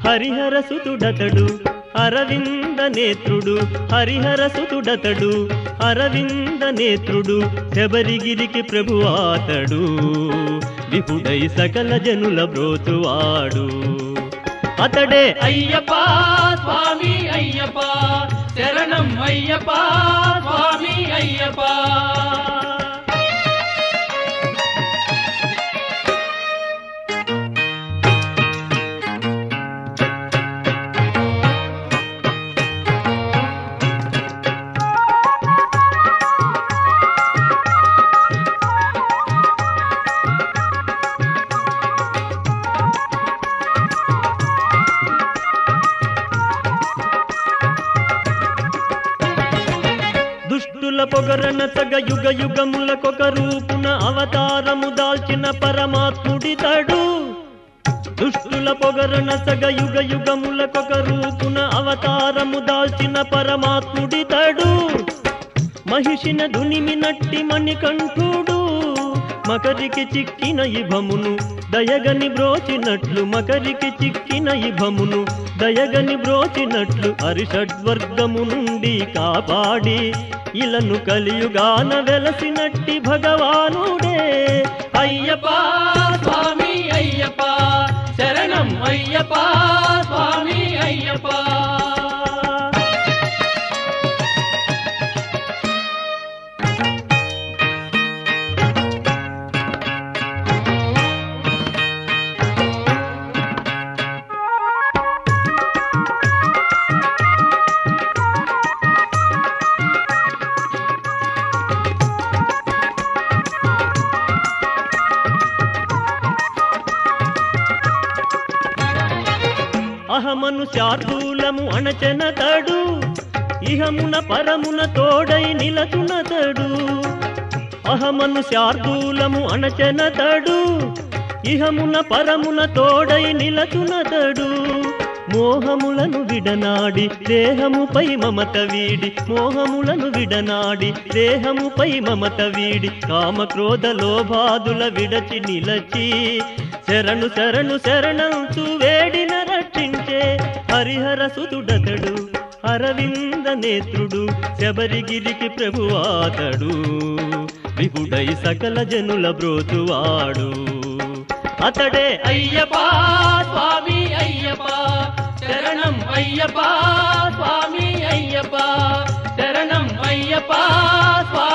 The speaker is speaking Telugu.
హరిహర సుతుడతడు అరవింద నేత్రుడు హరిహర సుతుడతడు అరవింద నేత్రుడు శబరిగిరికి ప్రభువాతడు విపుడై సకల జనుల బ్రోతువాడు అతడే అయ్యప్ప స్వామి అయ్యప్ప శరణం అయ్యప్ప స్వామి అయ్యప్ప దుష్టుల పొగరన తగ యుగ యుగములకొక రూపున అవతారము దాల్చిన పరమాత్ముడితడు దుష్టుల పొగరన సగ యుగ యుగములకొక రూపున అవతారము దాల్చిన పరమాత్ముడితడు మహిషిన దునిమినట్టి మణికంఠుడు మకరికి చిక్కిన ఇభమును దయగని బ్రోచినట్లు మకరికి చిక్కిన ఇభమును దయగని బ్రోచినట్లు హరిషడ్వర్గము నుండి కాపాడి ఇలను కలియుగాన వెలసినట్టి భగవానుడే అయ్యప్ప స్వామి అయ్యప్ప శరణం అయ్యప్ప స్వామి అయ్యప్ప అహమను శార్దూలము అణచెనతడు ఇహమున పరమున తోడై నిలచునతడు అహమను శార్దూలము అణచెనతడు ఇహమున పరమున తోడై నిలచునతడు మోహములను విడనాడి దేహముపై మమత వీడి మోహములను విడనాడి దేహముపై మమత వీడి కామ క్రోధ లోభాదుల విడచి నిలచి శరణు శరణు శరణంతు వేడిన రక్షించే హరిహర సుతుడతడు అరవింద నేత్రుడు శబరిగిరికి ప్రభువాతడు విపుడై సకల జనుల బ్రోతువాడు అతడే అయ్యప్ప స్వామి అయ్యప్ప శరణం అయ్యప్ప స్వామి అయ్యప్ప శరణం అయ్యప్ప స్వామి